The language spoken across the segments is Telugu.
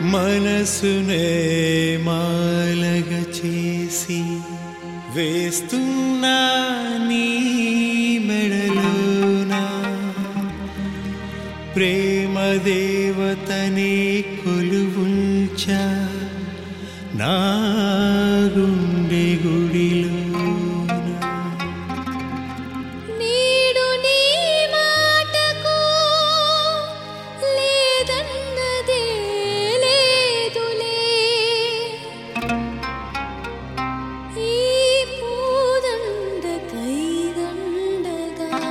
మనసునే మాలగ చేసి వేస్తున్నా నీ మెడలోనా ప్రేమ దేవతనే కొలువుంచా నా గుండె గుడిలోనా నీడు నీ మాటకు లేదన్నదే లేదులే ఈ పూదండ కైదండగా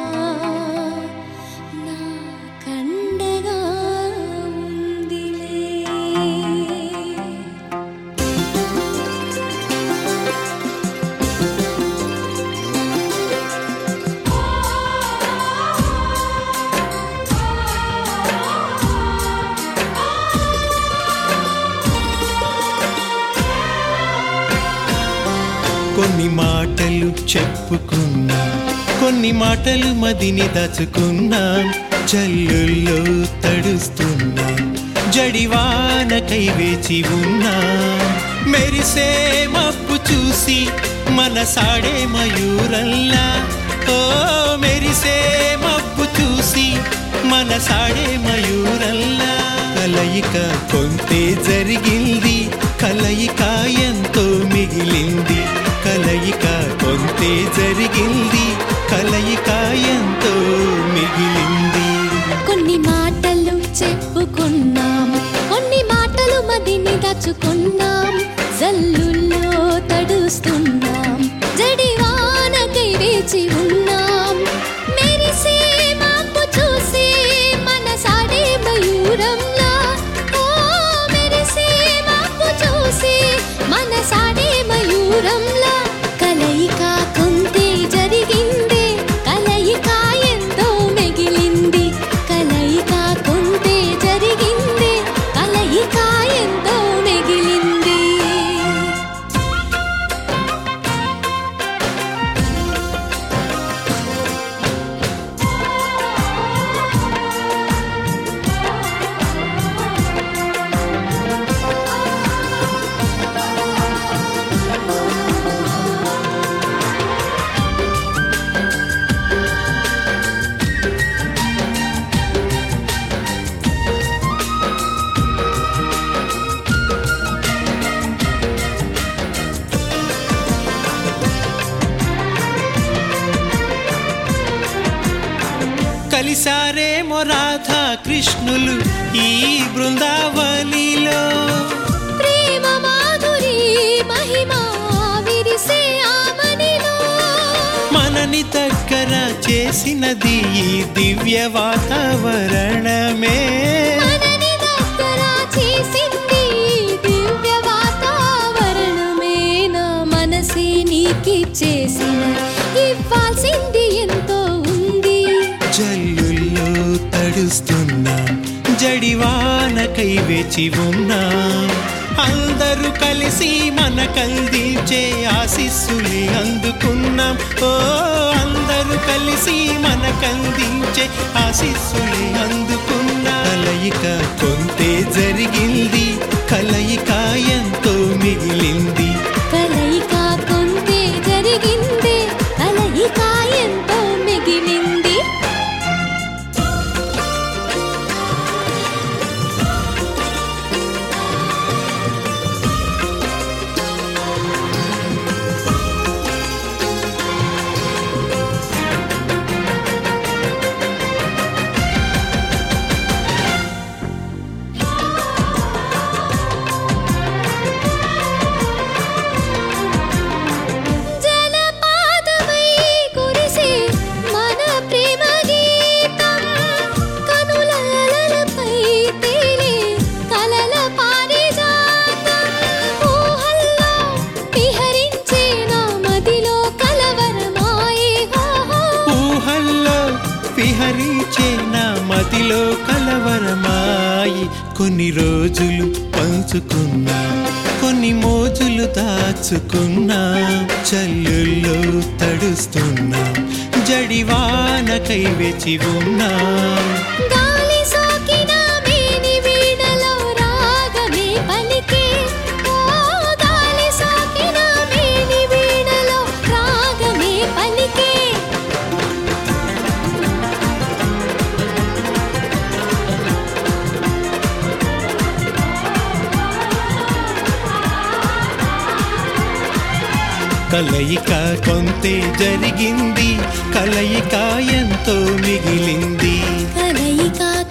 నా కండగా ఉందిలే కొన్ని మాటలు చెప్పుకున్నా కొన్ని మాటలు మదిని దాచుకున్నాం జల్లుల్లో తడుస్తున్నా జడివానకై వేచి ఉన్నా మెరిసే మప్పు చూసి మనసాడే మయూరల్లా ఓ మెరిసే మప్పు చూసి మనసాడే మయూరల్లా కలయిక కొంతే జరిగింది కలయిక ఎంతో మిగిలింది కలయిక కొంతే జరిగింది కలయిక ఎంతో మిగిలింది కొన్ని మాటలు చెప్పుకున్నాం కొన్ని మాటలు మదిని దాచుకున్నాం జల్లుల్లో తడుస్తున్నాం జడివానకై వేచి ఉన్నాం మెరిసే మాపు చూసి మనసాడే మయూరంలా ఓ మెరిసే మాపు చూసి మనసాడే మయూరంలా కలయిక కొంతే జరిగింది కలయిక ఎంతో మిగిలింది కలయిక కొంతే జరిగింది కలయిక ఎంతో మిగిలింది కలిసారేమో రాధా కృష్ణులు ఈ బృందావనిలో ప్రేమ మాధురి మహిమ విరిసే ఆమనిలో మనని దగ్గర చేసినది ఈ దివ్య వాతావరణమే మనని దగ్గర చేసింది దివ్య వాతావరణమే నా మనసే నీకిచ్చేసిన ఇవ్వాల్సింది ఎంతో ఉంది జల్లుల్లో తడుస్తున్నాం జడివానకై వేచి ఉన్నాం అందరూ కలిసి మన కల్దించే ఆశీస్సులి అందుకున్నాం ఓ అందరూ కలిసి మన కందించే ఆశీస్సులి అందుకున్నా కలయిక కొంతే జరిగింది కలయిక ఎంతో మిగిలింది కలయిక కొంతే జరిగింది కలయిక ఎంతో మిగిలింది జలపాతమై కురిసే మన ప్రేమ గీతం కనుల అలలపై తేలే కలల పారిజాతం ఊహల్లో విహరించే నా మదిలో కలవరమాయే హోహో ఊహల్లో విహరించే నా మదిలో కలవరమాయి కొన్ని రోజులు పంచుకున్నా కొన్ని మోజులు దాచుకున్నా చల్లుల్లో తడుస్తున్నా జడివానకై వేచి ఉన్నా గాలి సోకిన మేని వీణలో రాగమే కలయిక కొంతే జరిగింది కలయిక ఎంతో మిగిలింది కలయిక